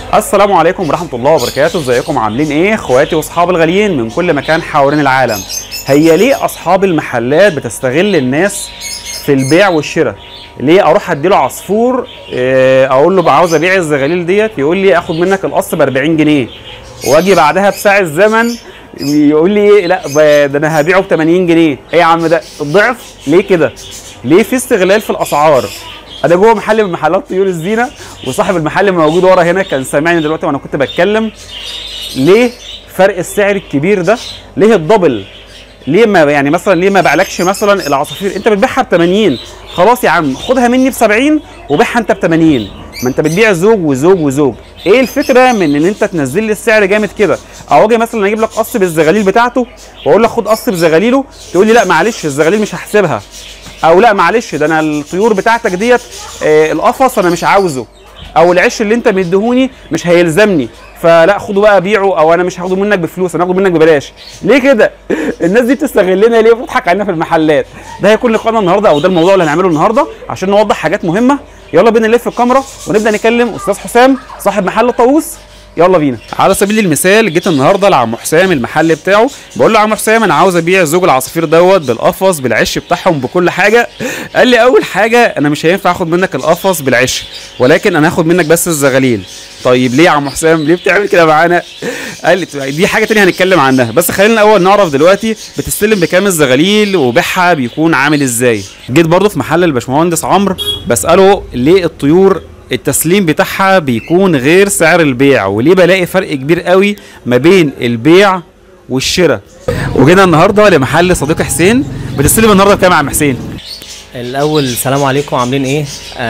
السلام عليكم ورحمة الله وبركاته ازيكم عاملين ايه اخواتي واصحابي الغاليين من كل مكان حوالين العالم هي ليه اصحاب المحلات بتستغل الناس في البيع والشراء ليه اروح اديله عصفور آه، اقول له عاوز ابيع الزغاليل ديت يقول لي اخد منك القص ب 40 جنيه واجي بعدها بساعة زمن يقول لي ايه لا ب- ده انا هبيعه ب 80 جنيه ايه يا عم ده الضعف ليه كده ليه في استغلال في الاسعار انا جوه محل من محلات طيور الزينه وصاحب المحل موجود ورا هنا كان سامعني دلوقتي وانا كنت بتكلم ليه فرق السعر الكبير ده ليه الدبل ليه ما يعني مثلا ليه ما بعلكش مثلا العصافير انت بتبيعها ب 80 خلاص يا عم خدها مني ب 70 وبيعها انت ب 80 ما انت بتبيع زوج وزوج وزوج ايه الفكره من ان انت تنزل لي السعر جامد كده او اجي مثلا اجيب لك قص بالزغاليل بتاعته واقول لك خد قص بزغاليله تقول لي لا معلش الزغاليل مش هحسبها او لا معلش ده انا الطيور بتاعتك ديت آه القفص انا مش عاوزه او العش اللي انت مديهوني مش هيلزمني فلا خده بقى بيعه او انا مش هاخده منك بفلوس انا هاخده منك ببلاش ليه كده الناس دي بتستغلنا ليه وبتضحك علينا في المحلات ده هيكون لقاءنا النهارده او ده الموضوع اللي هنعمله النهارده عشان نوضح حاجات مهمه يلا بينا نلف الكاميرا ونبدا نكلم استاذ حسام صاحب محل الطاووس يلا بينا على سبيل المثال جيت النهارده لعم حسام المحل بتاعه بقول له يا عم حسام انا عاوز ابيع زوج العصافير دوت بالقفص بالعش بتاعهم بكل حاجه قال لي اول حاجه انا مش هينفع اخد منك القفص بالعش ولكن انا هاخد منك بس الزغاليل طيب ليه يا عم حسام ليه بتعمل كده معانا قال لي دي حاجه تانية هنتكلم عنها بس خلينا الاول نعرف دلوقتي بتستلم بكام الزغاليل وبيعها بيكون عامل ازاي جيت برضه في محل الباشمهندس عمرو بساله ليه الطيور التسليم بتاعها بيكون غير سعر البيع وليه بلاقي فرق كبير قوي ما بين البيع والشراء وجينا النهارده لمحل صديقي حسين بتستلم النهارده بكام يا عم حسين الاول السلام عليكم عاملين ايه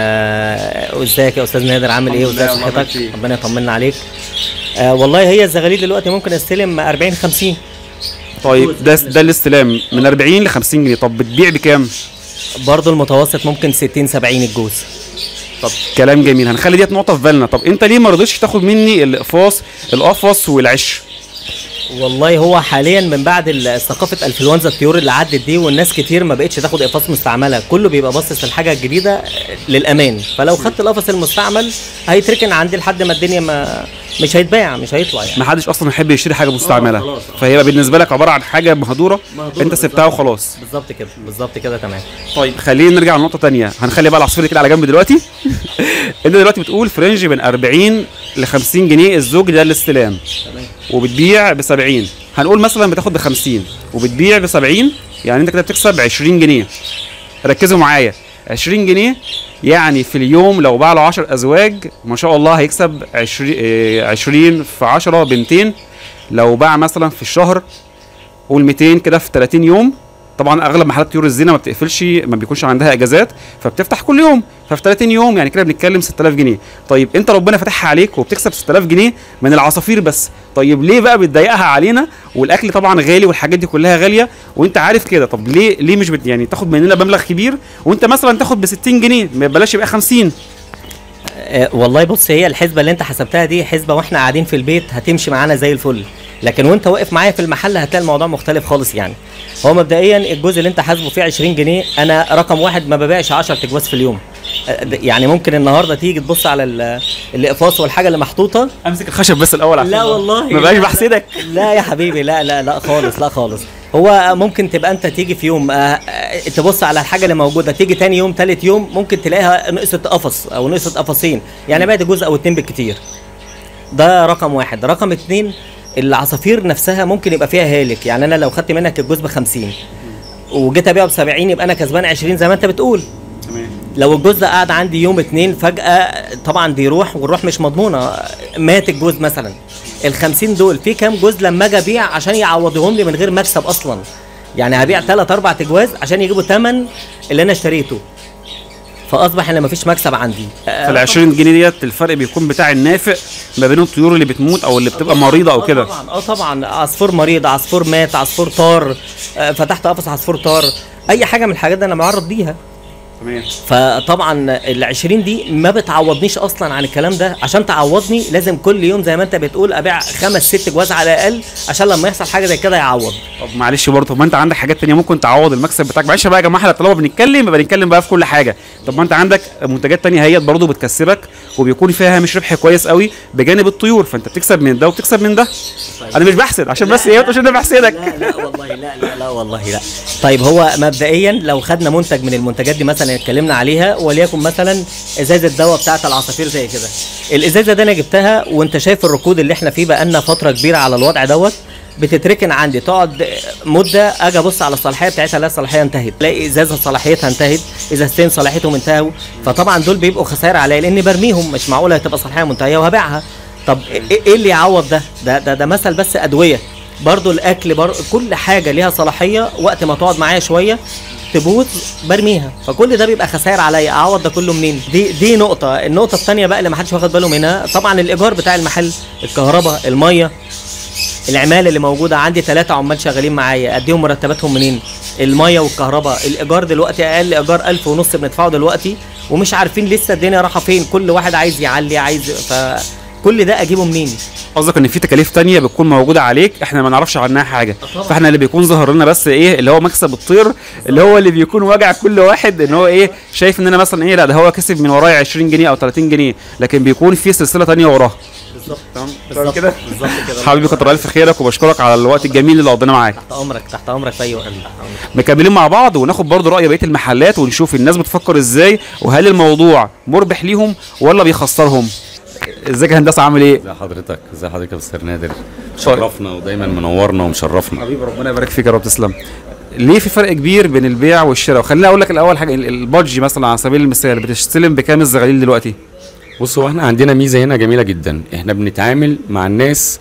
آه ازيك يا استاذ نادر عامل ايه الحمد لله، وازاي الله يبارك صحتك فيك. ربنا يطمنا عليك آه والله هي الزغاليل دلوقتي ممكن استلم 40 50 طيب ده ده الاستلام من 40 ل 50 جنيه طب بتبيع بكام برضو المتوسط ممكن 60 70 الجوز طب كلام جميل هنخلي ديت نقطه في بالنا طب انت ليه ما رضيتش تاخد مني الاقفاص القفص والعش والله هو حاليا من بعد ال- ثقافه انفلونزا الطيور اللي عدت دي والناس كتير ما بقتش تاخد اقفاص مستعمله كله بيبقى باصص للحاجه الجديده آه، للامان فلو خدت القفص المستعمل هيتركن عندي لحد ما الدنيا ما مش هيتباع مش هيطلع يعني ما حدش اصلا يحب يشتري حاجه مستعمله خلاص. فهي بالنسبه لك عباره عن حاجه مهدوره انت سبتها وخلاص بالظبط كده بالظبط كده تمام طيب خلينا نرجع لنقطه تانية هنخلي بقى العصفور كده على جنب دلوقتي انت دلوقتي بتقول فرنج من 40 ل 50 جنيه الزوج ده الاستلام تمام وبتبيع ب 70 هنقول مثلا بتاخد ب 50 وبتبيع ب 70 يعني انت كده بتكسب 20 جنيه ركزوا معايا 20 جنيه يعني في اليوم لو باع له 10 ازواج ما شاء الله هيكسب 20 آه، 20 في 10 ب 200 لو باع مثلا في الشهر قول 200 كده في 30 يوم طبعا اغلب محلات طيور الزينه ما بتقفلش ما بيكونش عندها اجازات فبتفتح كل يوم ففي 30 يوم يعني كده بنتكلم 6000 جنيه طيب انت ربنا فاتحها عليك وبتكسب 6000 جنيه من العصافير بس طيب ليه بقى بتضايقها علينا والاكل طبعا غالي والحاجات دي كلها غاليه وانت عارف كده طب ليه ليه مش بت يعني تاخد مننا مبلغ كبير وانت مثلا تاخد ب 60 جنيه ما بلاش يبقى 50 آه، والله بص هي الحسبه اللي انت حسبتها دي حسبه واحنا قاعدين في البيت هتمشي معانا زي الفل لكن وانت واقف معايا في المحل هتلاقي الموضوع مختلف خالص يعني هو مبدئيا الجزء اللي انت حاسبه فيه 20 جنيه انا رقم واحد ما ببيعش 10 تجواز في اليوم آه، ده- يعني ممكن النهارده تيجي تبص على ال- الاقفاص والحاجه اللي محطوطه امسك الخشب بس الاول عشان لا والله ما بقاش لا، بحسدك لا يا حبيبي لا لا لا خالص لا خالص هو ممكن تبقى انت تيجي في يوم آه، آه، تبص على الحاجه اللي موجوده تيجي تاني يوم تالت يوم ممكن تلاقيها نقصت قفص او نقصت قفصين يعني بعد جزء او اتنين بالكتير ده رقم واحد رقم اتنين العصافير نفسها ممكن يبقى فيها هالك يعني انا لو خدت منك الجزء ب 50 وجيت ابيعه ب 70 يبقى انا كسبان 20 زي ما انت بتقول تمام لو الجزء قعد عندي يوم اتنين فجأة طبعا بيروح والروح مش مضمونة مات الجوز مثلا ال 50 دول في كام جوز لما اجي ابيع عشان يعوضهم لي من غير مكسب اصلا يعني هبيع ثلاث اربع تجواز عشان يجيبوا ثمن اللي انا اشتريته فاصبح ان مفيش مكسب عندي فال 20 جنيه ديت الفرق بيكون بتاع النافق ما بين الطيور اللي بتموت او اللي بتبقى مريضه او آه كده طبعا اه طبعا عصفور مريض عصفور مات عصفور طار آه، فتحت قفص عصفور طار اي حاجه من الحاجات دي انا معرض بيها تمام فطبعا ال 20 دي ما بتعوضنيش اصلا عن الكلام ده عشان تعوضني لازم كل يوم زي ما انت بتقول ابيع خمس ست جواز على الاقل عشان لما يحصل حاجه زي كده يعوض طب معلش برضه طب ما انت عندك حاجات تانية ممكن تعوض المكسب بتاعك معلش بقى يا جماعه احنا طالما بنتكلم يبقى بنتكلم بقى في كل حاجه طب ما انت عندك منتجات تانية هي برضه بتكسبك وبيكون فيها هامش ربح كويس قوي بجانب الطيور فانت بتكسب من ده وبتكسب من ده انا مش بحسد عشان بس ايه عشان انا بحسدك لا لا والله لا لا لا والله لا طيب هو مبدئيا لو خدنا منتج من المنتجات دي مثلا اتكلمنا عليها وليكن مثلا ازازه دواء بتاعه العصافير زي كده الازازه دي انا جبتها وانت شايف الركود اللي احنا فيه بقالنا فتره كبيره على الوضع دوت بتتركن عندي تقعد مده اجي ابص على الصلاحيه بتاعتها لا الصلاحيه انتهت الاقي ازازه صلاحيتها انتهت ازازتين صلاحيتهم انتهوا فطبعا دول بيبقوا خسائر عليا لاني برميهم مش معقوله هتبقى صلاحيه منتهيه وهبيعها طب ايه إيه اللي يعوض ده ده ده, ده مثل بس ادويه برضو الاكل بر... كل حاجه ليها صلاحيه وقت ما تقعد معايا شويه تبوظ برميها فكل ده بيبقى خسائر عليا اعوض ده كله منين دي دي نقطه النقطه الثانيه بقى اللي ما حدش واخد باله منها طبعا الايجار بتاع المحل الكهرباء الميه العماله اللي موجوده عندي ثلاثه عمال شغالين معايا اديهم مرتباتهم منين الميه والكهرباء الايجار دلوقتي اقل ايجار ألف ونص بندفعه دلوقتي ومش عارفين لسه الدنيا رايحه فين كل واحد عايز يعلي عايز فكل ده اجيبه منين قصدك ان في تكاليف تانية بتكون موجوده عليك احنا ما نعرفش عنها حاجه طبعا. فاحنا اللي بيكون ظاهر لنا بس ايه اللي هو مكسب الطير اللي هو اللي بيكون واجع كل واحد ان هو ايه شايف ان انا مثلا ايه لا ده هو كسب من ورايا 20 جنيه او 30 جنيه لكن بيكون في سلسله تانية وراها بالظبط تمام بالظبط كده بالظبط كده حبيبي كتر الف خيرك وبشكرك على الوقت الجميل اللي قضيناه معاك تحت امرك تحت امرك في اي وقت تحت امرك مكملين مع بعض وناخد برضو راي بقيه المحلات ونشوف الناس بتفكر ازاي وهل الموضوع مربح ليهم ولا بيخسرهم ازيك يا هندسه عامل ايه ازي حضرتك ازي حضرتك يا مستر نادر شرفنا ودايما منورنا ومشرفنا حبيبي ربنا يبارك فيك يا رب تسلم ليه في فرق كبير بين البيع والشراء وخليني اقول لك الاول حاجه ال- البادجي مثلا على سبيل المثال بتستلم بكام الزغاليل دلوقتي بص هو احنا عندنا ميزه هنا جميله جدا احنا بنتعامل مع الناس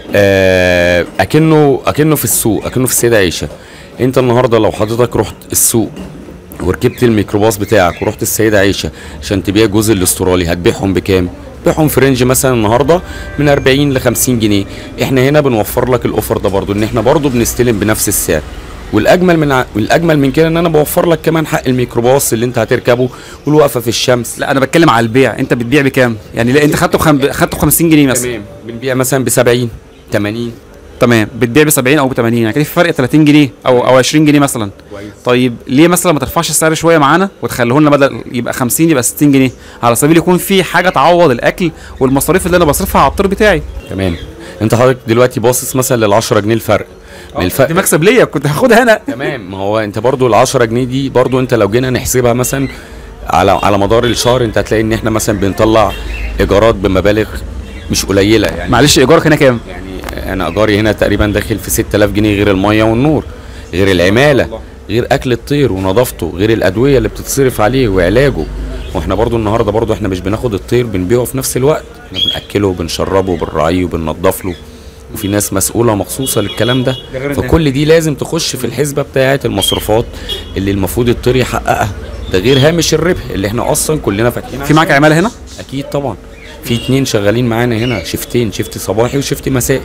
آه اكنه اكنه في السوق اكنه في السيده عيشه انت النهارده لو حضرتك رحت السوق وركبت الميكروباص بتاعك ورحت السيده عيشه عشان تبيع جزء الاسترالي هتبيعهم بكام بيعهم في رينج مثلا النهارده من 40 ل 50 جنيه احنا هنا بنوفر لك الاوفر ده برضو ان احنا برضو بنستلم بنفس السعر والاجمل من ع... والاجمل من كده ان انا بوفر لك كمان حق الميكروباص اللي انت هتركبه والوقفه في الشمس لا انا بتكلم على البيع انت بتبيع بكام يعني لا انت خدته بخم... خدته ب 50 جنيه مثلا تمام بنبيع مثلا ب 70 80 تمام بتبيع ب 70 او ب 80 يعني كده في فرق 30 جنيه او او 20 جنيه مثلا كويس طيب ليه مثلا ما ترفعش السعر شويه معانا وتخليه لنا بدل يبقى 50 يبقى 60 جنيه على سبيل يكون في حاجه تعوض الاكل والمصاريف اللي انا بصرفها على الطير بتاعي تمام انت حضرتك دلوقتي باصص مثلا لل 10 جنيه الفرق من الفرق دي مكسب ليا كنت هاخدها انا تمام ما هو انت برضو ال 10 جنيه دي برضو انت لو جينا نحسبها مثلا على على مدار الشهر انت هتلاقي ان احنا مثلا بنطلع ايجارات بمبالغ مش قليله يعني معلش ايجارك هنا كام يعني انا ايجاري هنا تقريبا داخل في 6000 جنيه غير الميه والنور غير العماله غير اكل الطير ونظافته غير الادويه اللي بتتصرف عليه وعلاجه واحنا برضو النهارده برضو احنا مش بناخد الطير بنبيعه في نفس الوقت احنا بناكله وبنشربه وبنراعيه وبننضف له وفي ناس مسؤوله مخصوصه للكلام ده ده غير إن- فكل دي لازم تخش في الحسبه بتاعه المصروفات اللي المفروض الطير يحققها ده غير هامش الربح اللي احنا اصلا كلنا فاتحين في معاك عشان- عماله هنا اكيد طبعا في اتنين شغالين معانا هنا شيفتين شيفت صباحي وشيفت مسائي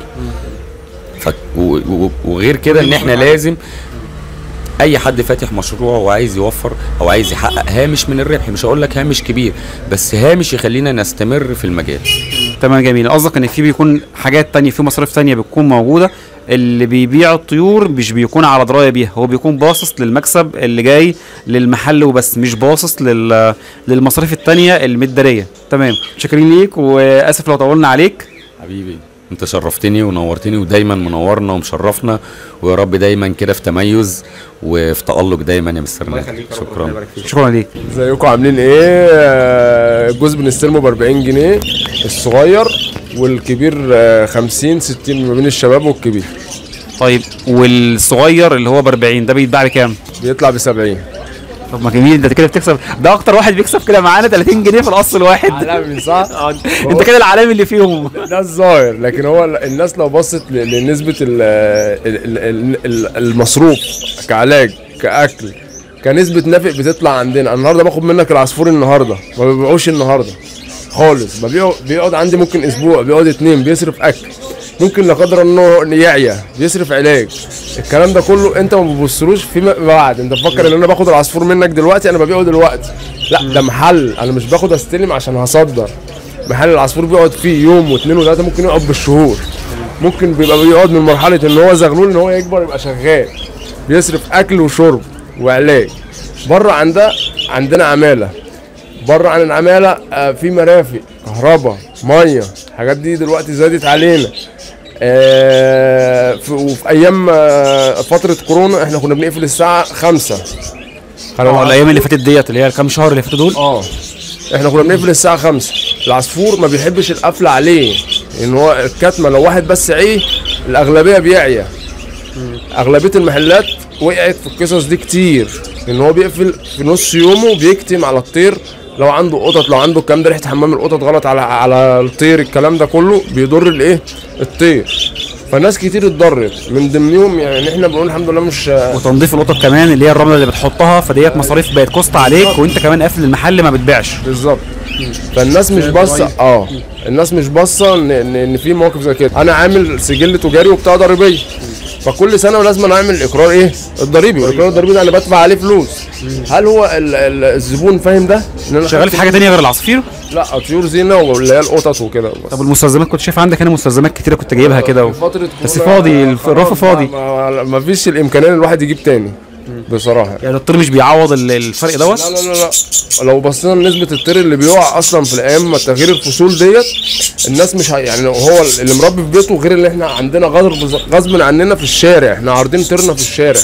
ف... و... و... وغير كده ان احنا لازم اي حد فاتح مشروع وعايز يوفر او عايز يحقق هامش من الربح مش هقول لك هامش كبير بس هامش يخلينا نستمر في المجال تمام جميل قصدك ان في بيكون حاجات تانية في مصاريف تانية بتكون موجوده اللي بيبيع الطيور مش بيكون على درايه بيها هو بيكون باصص للمكسب اللي جاي للمحل وبس مش باصص لل... للمصاريف التانية المداريه تمام شاكرين ليك واسف لو طولنا عليك حبيبي انت شرفتني ونورتني ودايما منورنا ومشرفنا ويا رب دايما كده في تميز وفي تألق دايما يا مستر نادر شكرا شكرا ليك ازيكم عاملين ايه آه، الجزء بنستلمه ب 40 جنيه الصغير والكبير آه، 50 60 ما بين الشباب والكبير طيب والصغير اللي هو ب 40 ده بيتباع بكام؟ بيطلع ب 70 طب ما جميل ده كده بتكسب ده اكتر واحد بيكسب كده معانا 30 جنيه في القص الواحد عالمي صح؟ انت كده العالمي اللي فيهم ده الظاهر لكن هو ال- الناس لو بصت ل- لنسبة ال- ال- ال- ال- المصروف كعلاج كأكل كنسبة نافق بتطلع عندنا أنا النهارده باخد منك العصفور النهارده ما ببيعوش النهارده خالص ببيعه بيقعد عندي ممكن اسبوع بيقعد اتنين بيصرف اكل ممكن لا قدر الله انه يعيا يصرف علاج الكلام ده كله انت ما بتبصلوش فيما بعد انت مفكر ان انا باخد العصفور منك دلوقتي انا ببيعه دلوقتي لا ده محل انا مش باخد استلم عشان هصدر محل العصفور بيقعد فيه يوم واثنين وثلاثه ممكن يقعد بالشهور ممكن بيبقى بيقعد من مرحله ان هو زغلول ان هو يكبر يبقى شغال بيصرف اكل وشرب وعلاج بره عندها عندنا عماله بره عن العماله آه، في مرافق كهرباء ميه الحاجات دي دلوقتي زادت علينا آه، في- وفي ايام آه، فتره كورونا احنا كنا بنقفل الساعه خمسة اه الايام اللي فاتت ديت اللي هي الكام شهر اللي فاتوا دول اه احنا كنا بنقفل الساعه خمسة العصفور ما بيحبش القفل عليه ان هو الكتمه لو واحد بس عيه الاغلبيه بيعيا اغلبيه المحلات وقعت في القصص دي كتير ان هو بيقفل في نص يومه بيكتم على الطير لو عنده قطط لو عنده الكلام ده ريحه حمام القطط غلط على على الطير الكلام ده كله بيضر الايه الطير فناس كتير اتضرت من ضمنهم يعني احنا بنقول الحمد لله مش وتنظيف القطط كمان اللي هي الرمله اللي بتحطها فديت مصاريف بقت كوست عليك وانت كمان قافل المحل ما بتبيعش بالظبط فالناس مش باصه اه الناس مش باصه ان ان إن في مواقف زي كده انا عامل سجل تجاري وبتاع ضريبيه فكل سنه لازم أنا اعمل الاقرار ايه الضريبي والاقرار الضريبي ده انا بدفع عليه فلوس هل هو ال- ال- الزبون فاهم ده ان انا شغال في حاجه تانية غير العصافير لا طيور زينه واللي هي القطط وكده بس. طب المستلزمات كنت شايف عندك هنا مستلزمات كتيره كنت جايبها كده و... في فتره بس كورونا فاضي، الف- الرف خلاص فاضي. ما, ما, ما فيش الامكانيه ان الواحد يجيب تاني بصراحه يعني الطير مش بيعوض ال- الفرق دوت لا لا لا لا لو بصينا لنسبة الطير اللي بيقع اصلا في الايام ما تغيير الفصول ديت الناس مش هي يعني هو اللي مربي في بيته غير اللي احنا عندنا غصب غصب عننا في الشارع احنا عارضين طيرنا في الشارع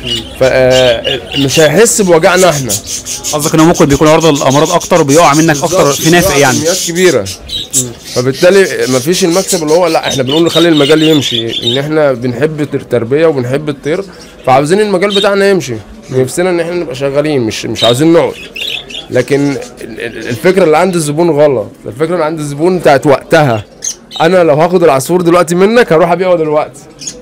فمش هيحس بوجعنا احنا قصدك ان هو ممكن بيكون عرضه للامراض اكتر وبيقع منك اكتر في نافق يعني كميات كبيره فبالتالي مفيش المكسب اللي هو لا احنا بنقول نخلي المجال يمشي ان احنا بنحب التربيه وبنحب الطير فعاوزين المجال بتاعنا يمشي نفسنا ان احنا نبقى شغالين مش مش عاوزين نقعد لكن ال- ال- الفكره اللي عند الزبون غلط الفكره اللي عند الزبون بتاعت وقتها انا لو هاخد العصفور دلوقتي منك هروح ابيعه دلوقتي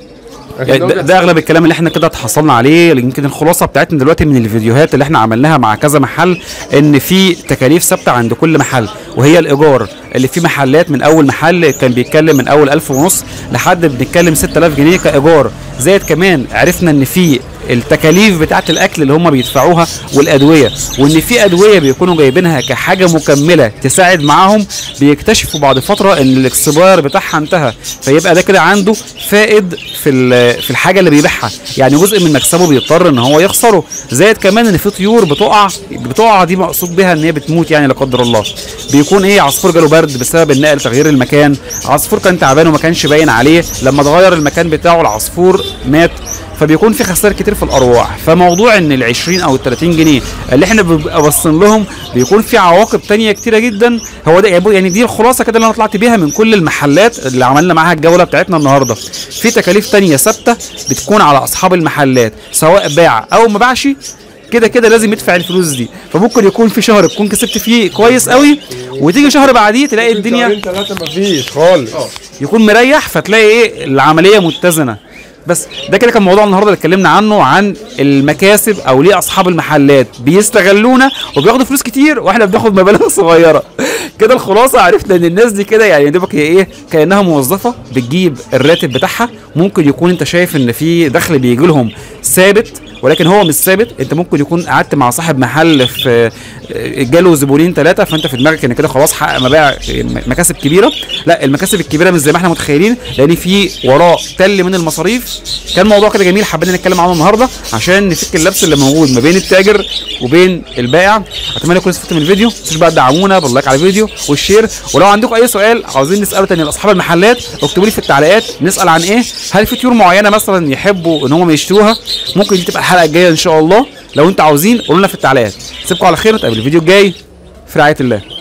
لكن يعني ده, ده اغلب الكلام اللي احنا كده اتحصلنا عليه يمكن الخلاصه بتاعتنا دلوقتي من الفيديوهات اللي احنا عملناها مع كذا محل ان في تكاليف ثابته عند كل محل وهي الايجار اللي في محلات من اول محل كان بيتكلم من اول 1000 ونص لحد بنتكلم 6000 جنيه كايجار زائد كمان عرفنا ان في التكاليف بتاعه الاكل اللي هم بيدفعوها والادويه وان في ادويه بيكونوا جايبينها كحاجه مكمله تساعد معاهم بيكتشفوا بعد فتره ان الاكسباير بتاعها انتهى فيبقى ده كده عنده فائد في ال- في الحاجه اللي بيبيعها يعني جزء من مكسبه بيضطر ان هو يخسره زائد كمان ان في طيور بتقع بتقع دي مقصود بها ان هي بتموت يعني لا قدر الله بيكون ايه عصفور جاله برد بسبب النقل تغيير المكان عصفور كان تعبان وما كانش باين عليه لما اتغير المكان بتاعه العصفور مات فبيكون في خسائر كتير في الارواح فموضوع ان ال 20 او ال 30 جنيه اللي احنا بنبقى باصين لهم بيكون في عواقب تانية كتيره جدا هو ده يعني دي الخلاصه كده اللي انا طلعت بيها من كل المحلات اللي عملنا معاها الجوله بتاعتنا النهارده في تكاليف تانية ثابته بتكون على اصحاب المحلات سواء باع او ما باعش كده كده لازم يدفع الفلوس دي فممكن يكون في شهر تكون كسبت فيه كويس قوي وتيجي شهر بعديه تلاقي الدنيا ثلاثه مفيش خالص يكون مريح فتلاقي ايه العمليه متزنه بس ده كده كان موضوع النهارده اللي اتكلمنا عنه عن المكاسب او ليه اصحاب المحلات بيستغلونا وبياخدوا فلوس كتير واحنا بناخد مبالغ صغيره كده الخلاصه عرفنا ان الناس دي كده يعني يا دوبك هي ايه كانها موظفه بتجيب الراتب بتاعها ممكن يكون انت شايف ان في دخل بيجي لهم ثابت ولكن هو مش ثابت انت ممكن يكون قعدت مع صاحب محل في جاله زبونين ثلاثه فانت في دماغك ان كده خلاص حقق مبيع مكاسب كبيره لا المكاسب الكبيره مش زي ما احنا متخيلين لان في وراه تل من المصاريف كان موضوع كده جميل حبينا نتكلم عنه النهارده عشان نفك اللبس اللي موجود ما بين التاجر وبين البائع اتمنى تكونوا استفدتوا من الفيديو ما تنسوش بقى تدعمونا باللايك على الفيديو والشير ولو عندكم اي سؤال عاوزين نساله تاني لاصحاب المحلات اكتبوا لي في التعليقات نسال عن ايه هل في طيور معينه مثلا يحبوا ان هم يشتروها ممكن دي تبقى الحلقه الجايه ان شاء الله لو انتوا عاوزين قولوا لنا في التعليقات سيبكم على خير نتقابل الفيديو الجاي في رعايه الله